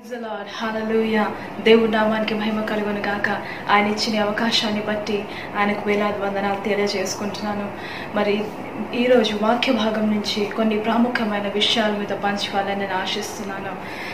hallelujah దేవుడి నామానికి మహిమ కలుగును గాక ఆయన ఇచ్చిన ఈ అవకాశాన్ని బట్టి ఆయనకు వేలాది వందనాలు తెలియజేసుకుంటున్నాను మరి ఈరోజు వాక్య భాగం నుంచి కొన్ని ప్రాముఖ్యమైన విషయాల మీద పంచుకోవాలని నేను ఆశిస్తున్నాను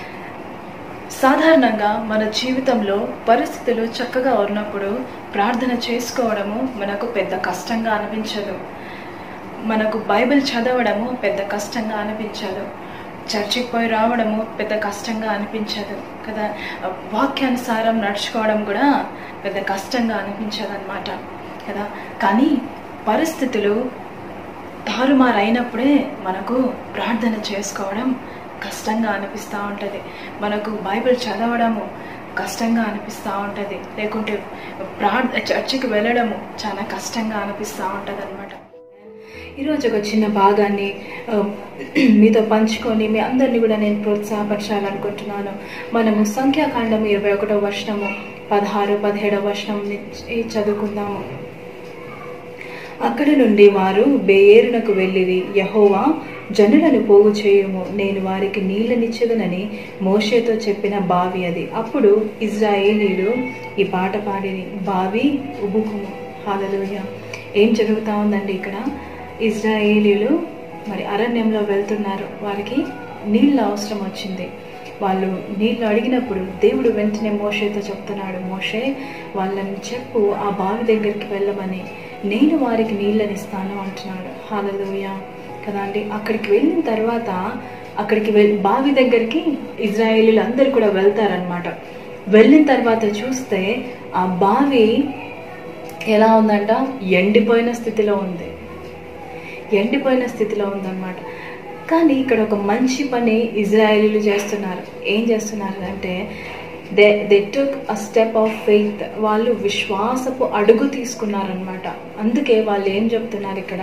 సాధారణంగా మన జీవితంలో పరిస్థితులు చక్కగా ఉన్నప్పుడు ప్రార్థన చేసుకోవడము మనకు పెద్ద కష్టంగా అనిపించదు మనకు బైబిల్ చదవడము పెద్ద కష్టంగా అనిపించదు చర్చికి పోయి రావడము పెద్ద కష్టంగా అనిపించదు కదా వాక్యానుసారం నడుచుకోవడం కూడా పెద్ద కష్టంగా అనిపించదు అనమాట కదా కానీ పరిస్థితులు తారుమారు అయినప్పుడే మనకు ప్రార్థన చేసుకోవడం కష్టంగా అనిపిస్తూ ఉంటుంది మనకు బైబిల్ చదవడము కష్టంగా అనిపిస్తూ ఉంటుంది లేకుంటే ప్రార్థ చర్చికి వెళ్ళడము చాలా కష్టంగా అనిపిస్తూ ఉంటుంది అనమాట ఈరోజు ఒక చిన్న భాగాన్ని ఆ, మీతో పంచుకొని మీ అందరినీ కూడా నేను ప్రోత్సాహపరచాలనుకుంటున్నాను మనము సంఖ్యాకాండము ఇరవై ఒకటో వర్షము పదహారు పదిహేడవ వర్షం నుంచి చదువుకుందాము అక్కడి నుండి వారు బేయేరునకు వెళ్ళిరి యహోవా జనులను పోగు చేయుము నేను వారికి నీళ్ళనిచ్చేదనని మోషేతో చెప్పిన బావి అది అప్పుడు ఇజ్రాయేలీలు ఈ పాట పాడిని బావి ఉబుకుము హాలలోయ ఏం జరుగుతా ఉందండి ఇక్కడ ఇజ్రాయేలీలు మరి అరణ్యంలో వెళ్తున్నారు వారికి నీళ్ళ అవసరం వచ్చింది వాళ్ళు నీళ్ళు అడిగినప్పుడు దేవుడు వెంటనే మోషేతో చెప్తున్నాడు మోషే వాళ్ళని చెప్పు ఆ బావి దగ్గరికి వెళ్ళమని నేను వారికి నీళ్ళని ఇస్తాను అంటున్నాడు హాలలోయ కదండి అక్కడికి వెళ్ళిన తర్వాత అక్కడికి వెళ్ బావి దగ్గరికి ఇజ్రాయేలీలు అందరు కూడా వెళ్తారనమాట వెళ్ళిన తర్వాత చూస్తే ఆ బావి ఎలా ఉందంట ఎండిపోయిన స్థితిలో ఉంది ఎండిపోయిన స్థితిలో ఉందన్నమాట కానీ ఇక్కడ ఒక మంచి పని ఇజ్రాయేలీలు చేస్తున్నారు ఏం చేస్తున్నారు అంటే they they took a step of faith వాళ్ళు విశ్వాసపు అడుగు తీసుకున్నారనమాట అందుకే వాళ్ళు ఏం చెప్తున్నారు ఇక్కడ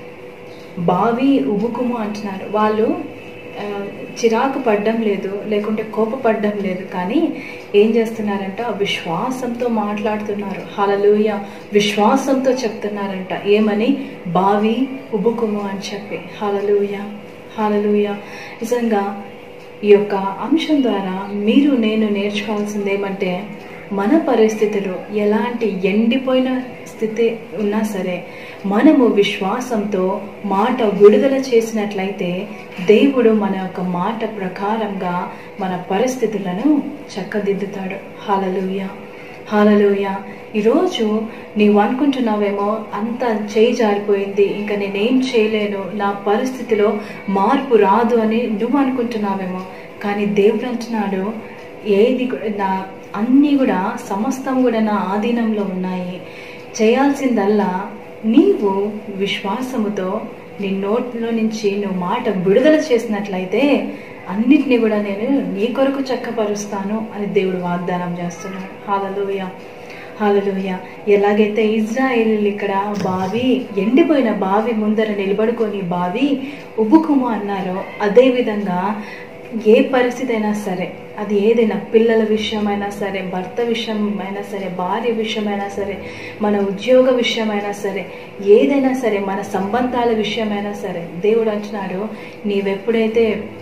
బావి ఉబుకుము అంటున్నారు వాళ్ళు ఆ, చిరాకు పడ్డం లేదు లేకుంటే కోపపడ్డం లేదు కానీ ఏం చేస్తున్నారంట విశ్వాసంతో మాట్లాడుతున్నారు హలలుయ విశ్వాసంతో చెప్తున్నారంట ఏమని బావి ఉబుకుము అని చెప్పి హలలుయ హలలుయ నిజంగా ఈ యొక్క అంశం ద్వారా మీరు నేను నేర్చుకోవాల్సింది ఏమంటే మన పరిస్థితులు ఎలాంటి ఎండిపోయిన స్థితి ఉన్నా సరే మనము విశ్వాసంతో మాట విడుదల చేసినట్లయితే దేవుడు మన యొక్క మాట ప్రకారంగా మన పరిస్థితులను చక్కదిద్దుతాడు హాలలుయ హాలలుయ ఈరోజు నీవు అనుకుంటున్నావేమో అంత చేయి జారిపోయింది ఇంకా నేనేం చేయలేను నా పరిస్థితిలో మార్పు రాదు అని నువ్వు అనుకుంటున్నావేమో కానీ దేవుడు అంటున్నాడు ఏది కూడా నా అన్నీ కూడా సమస్తం కూడా నా ఆధీనంలో ఉన్నాయి చేయాల్సిందల్లా నీవు విశ్వాసముతో నీ నోట్లో నుంచి నువ్వు మాట విడుదల చేసినట్లయితే అన్నిటినీ కూడా నేను నీ కొరకు చక్కపరుస్తాను అని దేవుడు వాగ్దానం చేస్తున్నాడు హాలలోయ హాలలోయ ఎలాగైతే ఇజ్రాయేల్ ఇక్కడ బావి ఎండిపోయిన బావి ముందర నిలబడుకొని బావి ఉబ్బుకుము అన్నారో అదేవిధంగా ఏ పరిస్థితి అయినా సరే అది ఏదైనా పిల్లల విషయమైనా సరే భర్త విషయమైనా సరే భార్య విషయమైనా సరే మన ఉద్యోగ విషయమైనా సరే ఏదైనా సరే మన సంబంధాల విషయమైనా సరే దేవుడు అంటున్నాడు నీవెప్పుడైతే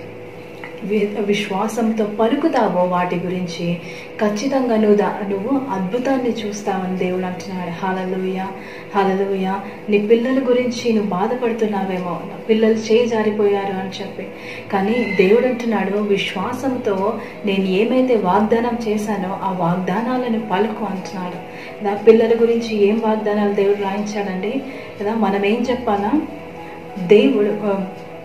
వి- విశ్వాసంతో పలుకుతావో వాటి గురించి ఖచ్చితంగా నువ్వు దా నువ్వు అద్భుతాన్ని చూస్తావని దేవుడు అంటున్నాడు హలలుయ హలలుయ నీ పిల్లల గురించి నువ్వు బాధపడుతున్నావేమో నా పిల్లలు చేయి జారిపోయారు అని చెప్పి కానీ దేవుడు అంటున్నాడు విశ్వాసంతో నేను ఏమైతే వాగ్దానం చేశానో ఆ వాగ్దానాలను పలుకు అంటున్నాడు నా పిల్లల గురించి ఏం వాగ్దానాలు దేవుడు రాయించాడండి కదా మనం ఏం చెప్పాలా దేవుడు ఆ,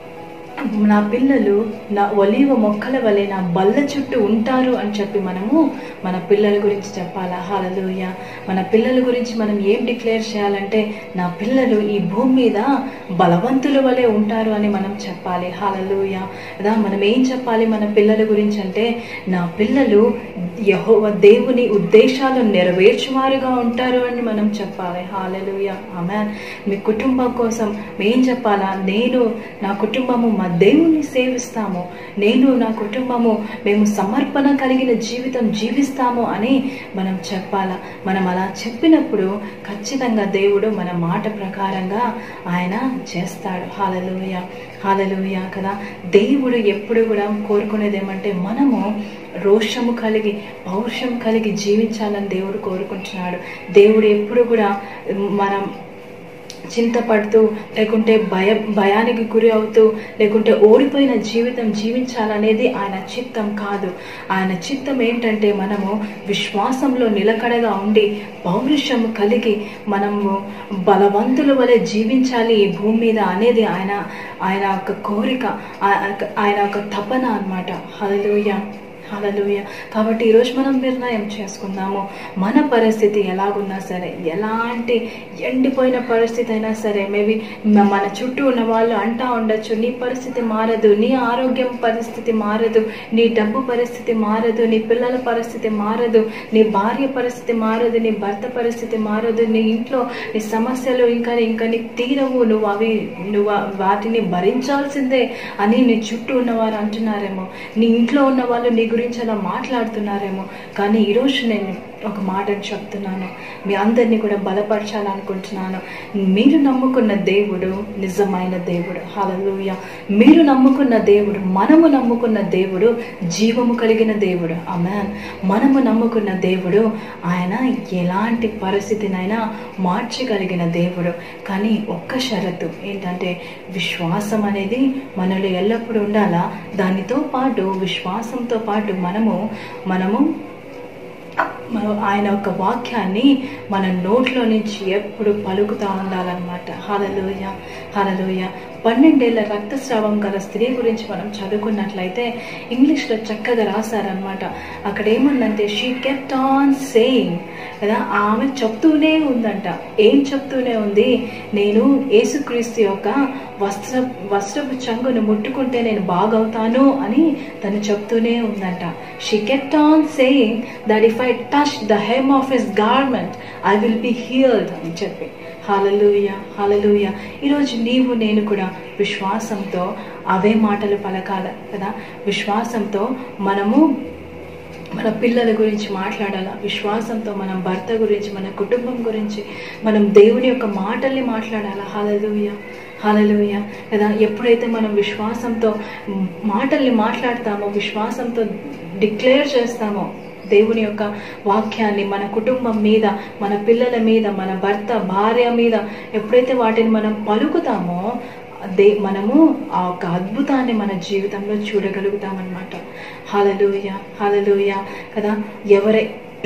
నా పిల్లలు నా ఒలీవ మొక్కల వలె నా బల్ల చుట్టూ ఉంటారు అని చెప్పి మనము మన పిల్లల గురించి చెప్పాలా హాలలుయ మన పిల్లల గురించి మనం ఏం డిక్లేర్ చేయాలంటే నా పిల్లలు ఈ భూమి మీద బలవంతుల వలె ఉంటారు అని మనం చెప్పాలి హాలలుయ కదా మనం ఏం చెప్పాలి మన పిల్లల గురించి అంటే నా పిల్లలు యహోవ దేవుని ఉద్దేశాలు నెరవేర్చువారుగా ఉంటారు అని మనం చెప్పాలి హాలలుయ ఆమె మీ కుటుంబం కోసం ఏం చెప్పాలా నేను నా కుటుంబము దేవుణ్ణి సేవిస్తాము నేను నా కుటుంబము మేము సమర్పణ కలిగిన జీవితం జీవిస్తాము అని మనం చెప్పాలా మనం అలా చెప్పినప్పుడు ఖచ్చితంగా దేవుడు మన మాట ప్రకారంగా ఆయన చేస్తాడు హాలలుయ హాలలుయ కదా దేవుడు ఎప్పుడు కూడా కోరుకునేది ఏమంటే మనము రోషము కలిగి పౌరుషం కలిగి జీవించాలని దేవుడు కోరుకుంటున్నాడు దేవుడు ఎప్పుడు కూడా మనం చింతపడుతూ లేకుంటే భయ భయానికి గురి అవుతూ లేకుంటే ఓడిపోయిన జీవితం జీవించాలనేది ఆయన చిత్తం కాదు ఆయన చిత్తం ఏంటంటే మనము విశ్వాసంలో నిలకడగా ఉండి పౌరుషం కలిగి మనము బలవంతుల వలె జీవించాలి ఈ భూమి మీద అనేది ఆయన ఆయన ఒక కోరిక ఆయన ఒక తపన అనమాట హలలుయ హలలుయ కాబట్టి ఈరోజు మనం నిర్ణయం చేసుకుందాము మన పరిస్థితి ఎలాగున్నా సరే ఎలాంటి ఎండిపోయిన పరిస్థితి అయినా సరే మేబీ మన చుట్టూ ఉన్న వాళ్ళు అంటా ఉండొచ్చు నీ పరిస్థితి మారదు నీ ఆరోగ్యం పరిస్థితి మారదు నీ డబ్బు పరిస్థితి మారదు నీ పిల్లల పరిస్థితి మారదు నీ భార్య పరిస్థితి మారదు నీ భర్త పరిస్థితి మారదు నీ ఇంట్లో నీ సమస్యలు ఇంకా ఇంకా నీకు తీరవు నువ్వు అవి నువ్వు వాటిని భరించాల్సిందే అని నీ చుట్టూ ఉన్నవారు అంటున్నారేమో నీ ఇంట్లో ఉన్న వాళ్ళు నీ గురించి అలా మాట్లాడుతున్నారేమో కానీ ఈరోజు నేను ఒక మాటను చెప్తున్నాను మీ అందరినీ కూడా బలపరచాలనుకుంటున్నాను మీరు నమ్ముకున్న దేవుడు నిజమైన దేవుడు హలలుయ మీరు నమ్ముకున్న దేవుడు మనము నమ్ముకున్న దేవుడు జీవము కలిగిన దేవుడు అమెన్ మనము నమ్ముకున్న దేవుడు ఆయన ఎలాంటి పరిస్థితినైనా మార్చగలిగిన దేవుడు కానీ ఒక్క షరతు ఏంటంటే విశ్వాసం అనేది మనలో ఎల్లప్పుడూ ఉండాలా దానితో పాటు విశ్వాసంతో పాటు మనము మనము ఆయన యొక్క వాక్యాన్ని మన నోట్లో నుంచి ఎప్పుడు పలుకుతూ ఉండాలన్నమాట హలలోయ హలలోయ పన్నెండేళ్ల రక్తస్రావం గల స్త్రీ గురించి మనం చదువుకున్నట్లయితే ఇంగ్లీష్లో చక్కగా రాశారనమాట అక్కడ ఏముందంటే షీ కెప్ట్ ఆన్ సేయింగ్ కదా ఆమె చెప్తూనే ఉందంట ఏం చెప్తూనే ఉంది నేను యేసుక్రీస్తు యొక్క వస్త్ర వస్త్రపు చంగును ముట్టుకుంటే నేను బాగవుతాను అని తను చెప్తూనే ఉందంట she kept on saying that if I touch the hem of his garment I will be heard అని చెప్పి హలలుయ హలలుయ ఈరోజు నీవు నేను కూడా విశ్వాసంతో అవే మాటలు పలకాల కదా విశ్వాసంతో మనము మన పిల్లల గురించి మాట్లాడాలా విశ్వాసంతో మనం భర్త గురించి మన కుటుంబం గురించి మనం దేవుని యొక్క మాటల్ని మాట్లాడాలా హలలుయ హలలుయ కదా ఎప్పుడైతే మనం విశ్వాసంతో మాటల్ని మాట్లాడతామో విశ్వాసంతో డిక్లేర్ చేస్తామో దేవుని యొక్క వాక్యాన్ని మన కుటుంబం మీద మన పిల్లల మీద మన భర్త భార్య మీద ఎప్పుడైతే వాటిని మనం పలుకుతామో దే మనము ఆ ఒక అద్భుతాన్ని మన జీవితంలో చూడగలుగుతామన్నమాట హలలుయ హలలుయ కదా ఎవరై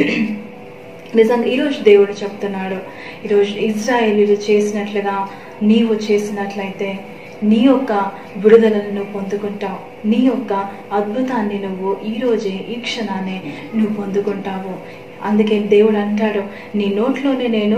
నిజంగా ఈరోజు దేవుడు చెప్తున్నాడు ఈరోజు ఇజ్రాయేలీలు చేసినట్లుగా నీవు చేసినట్లయితే నీ యొక్క విడుదలను నువ్వు పొందుకుంటావు నీ యొక్క అద్భుతాన్ని నువ్వు ఈరోజే ఈ క్షణాన్ని నువ్వు పొందుకుంటావు అందుకే దేవుడు అంటాడు నీ నోట్లోనే నేను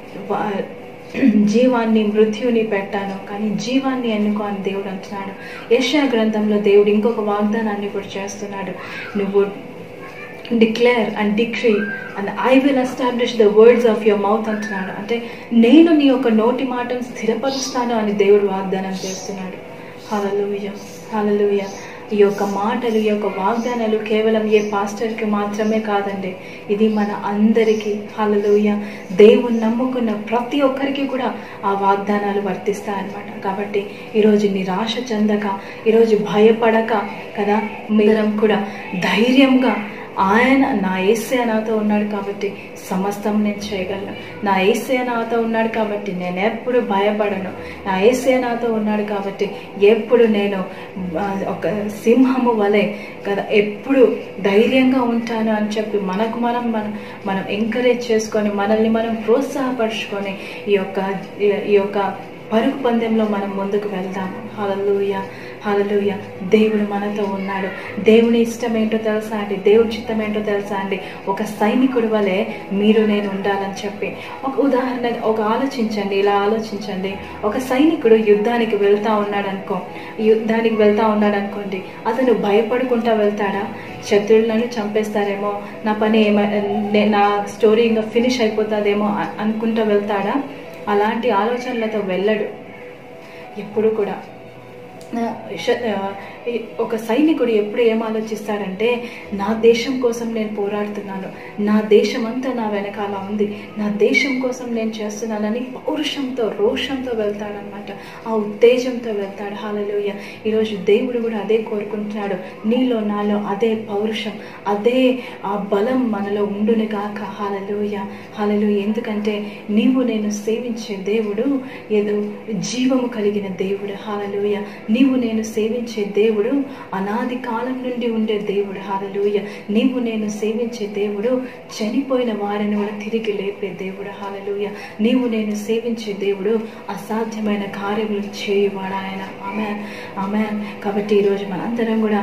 జీవాన్ని మృత్యుని పెట్టాను కానీ జీవాన్ని ఎన్నుకో అని దేవుడు అంటున్నాడు యశా గ్రంథంలో దేవుడు ఇంకొక వాగ్దానాన్ని కూడా చేస్తున్నాడు నువ్వు declare and decree and I will establish the words of your mouth అంటున్నాడు అంటే నేను నీ యొక్క నోటి మాటను స్థిరపరుస్తాను అని దేవుడు వాగ్దానం చేస్తున్నాడు హలలుయ హలలుయ ఈ యొక్క మాటలు ఈ యొక్క వాగ్దానాలు కేవలం ఏ పాస్టర్కి మాత్రమే కాదండి ఇది మన అందరికీ హలలుయ దేవుని నమ్ముకున్న ప్రతి ఒక్కరికి కూడా ఆ వాగ్దానాలు వర్తిస్తాయన్నమాట కాబట్టి ఈరోజు నిరాశ చెందక ఈరోజు భయపడక కదా మీరం కూడా ధైర్యంగా ఆయన నా ఏసే నాతో ఉన్నాడు కాబట్టి సమస్తం నేను చేయగలను నా ఏసే నాతో ఉన్నాడు కాబట్టి నేను ఎప్పుడు భయపడను నా ఏసే నాతో ఉన్నాడు కాబట్టి ఎప్పుడు నేను ఒక సింహము వలె కదా ఎప్పుడు ధైర్యంగా ఉంటాను అని చెప్పి మనకు మనం మనం మనం ఎంకరేజ్ చేసుకొని మనల్ని మనం ప్రోత్సాహపరుచుకొని ఈ యొక్క ఈ యొక్క పరుగు పందెంలో మనం ముందుకు వెళ్దాము హలలుయ హలలుయ దేవుడు మనతో ఉన్నాడు దేవుని ఇష్టం ఏంటో తెలుసా అండి దేవుడి చిత్తం ఏంటో తెలుసా అండి ఒక సైనికుడి వలె మీరు నేను ఉండాలని చెప్పి ఒక ఉదాహరణ ఒక ఆలోచించండి ఇలా ఆలోచించండి ఒక సైనికుడు యుద్ధానికి వెళ్తా ఉన్నాడు అనుకో యుద్ధానికి వెళ్తా ఉన్నాడు అనుకోండి అతను భయపడుకుంటా వెళ్తాడా శత్రువులను చంపేస్తారేమో నా పని ఏమ నా స్టోరీ ఇంకా ఫినిష్ అయిపోతుందేమో అనుకుంటా వెళ్తాడా అలాంటి ఆలోచనలతో వెళ్ళడు ఎప్పుడు కూడా ఆ, శ- ఆ, ఈ- ఒక సైనికుడు ఎప్పుడు ఏం ఆలోచిస్తాడంటే నా దేశం కోసం నేను పోరాడుతున్నాను నా దేశం అంతా నా వెనకాల ఉంది నా దేశం కోసం నేను చేస్తున్నానని పౌరుషంతో రోషంతో వెళ్తాడనమాట ఆ ఉత్తేజంతో వెళ్తాడు హాలలోయ ఈరోజు దేవుడు కూడా అదే కోరుకుంటున్నాడు నీలో నాలో అదే పౌరుషం అదే ఆ బలం మనలో ఉండును గాక హాలలోయ హాలలోయ ఎందుకంటే నీవు నేను సేవించే దేవుడు ఏదో జీవము కలిగిన దేవుడు హాలలోయ నీవు నేను సేవించే దేవుడు అనాది కాలం నుండి ఉండే దేవుడు హాలలోయ నీవు నేను సేవించే దేవుడు చనిపోయిన వారిని కూడా తిరిగి లేపే దేవుడు హాలలోయ నీవు నేను సేవించే దేవుడు అసాధ్యమైన కార్యములు చేయువాడు ఆయన ఆమె ఆమె కాబట్టి ఈరోజు మనందరం కూడా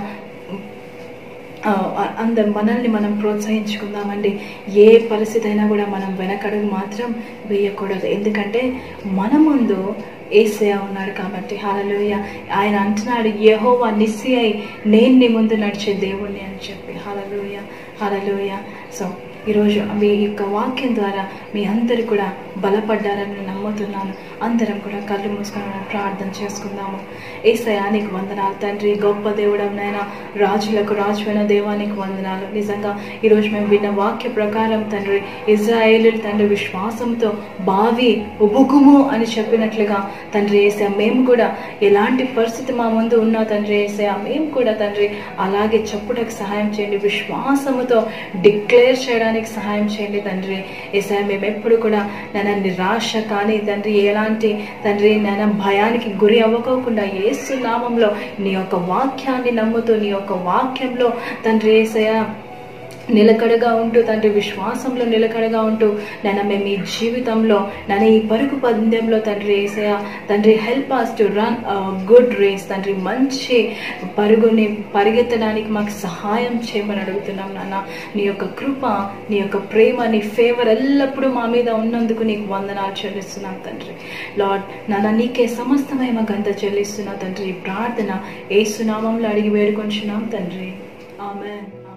ఆ, అందరు మనల్ని మనం ప్రోత్సహించుకుందామండి ఏ పరిస్థితి అయినా కూడా మనం వెనకడుగు మాత్రం వేయకూడదు ఎందుకంటే మన ముందు ఏసయ ఉన్నాడు కాబట్టి హాలలోయ ఆయన అంటున్నాడు యెహోవా నిస్సి అయి నేను నీ ముందు నడిచే దేవుణ్ణి అని చెప్పి హాలలోయ హాలలోయ సో ఈరోజు మీ యొక్క వాక్యం ద్వారా మీ అందరు కూడా బలపడ్డారని నేను నమ్ముతున్నాను అందరం కూడా కళ్ళు మూసుకొని మనం ప్రార్థన చేసుకుందాము ఏసయానికి వందనాలు తండ్రి గొప్ప దేవుడవునైనా రాజులకు రాజువైన దేవానికి వందనాలు నిజంగా ఈరోజు మేము విన్న వాక్య ప్రకారం తండ్రి ఇజ్రాయేలు తండ్రి విశ్వాసంతో బావి ఉబుకుము అని చెప్పినట్లుగా తండ్రి ఏసా మేము కూడా ఎలాంటి పరిస్థితి మా ముందు ఉన్నా తండ్రి ఏసా మేము కూడా తండ్రి అలాగే చెప్పుటకు సహాయం చేయండి విశ్వాసముతో డిక్లేర్ చేయడానికి సహాయం చేయండి తండ్రి ఏసా మేము ఎప్పుడు కూడా నన్ను నిరాశ కానీ తండ్రి ఎలాంటి తండ్రి నన్ను భయానికి గురి అవ్వకోకుండా ఏసు నామంలో నీ యొక్క వాక్యాన్ని నమ్ముతూ నీ యొక్క వాక్యంలో తండ్రి ఏసయ నిలకడగా ఉంటూ తండ్రి విశ్వాసంలో నిలకడగా ఉంటూ నన్ను మేము ఈ జీవితంలో నన్ను ఈ పరుగు పందెంలో తండ్రి ఏసయ తండ్రి help us to run good race తండ్రి మంచి పరుగుని పరిగెత్తడానికి మాకు సహాయం చేయమని అడుగుతున్నాం నాన్న నీ యొక్క కృప నీ యొక్క ప్రేమ నీ ఫేవర్ ఎల్లప్పుడూ మా మీద ఉన్నందుకు నీకు వందనాలు చెల్లిస్తున్నాం తండ్రి లార్డ్ నాన్న నీకే సమస్తమైన గంత చెల్లిస్తున్నా తండ్రి ఈ ప్రార్థన ఏసునామంలో అడిగి వేడుకొంచున్నాం తండ్రి ఆమెన్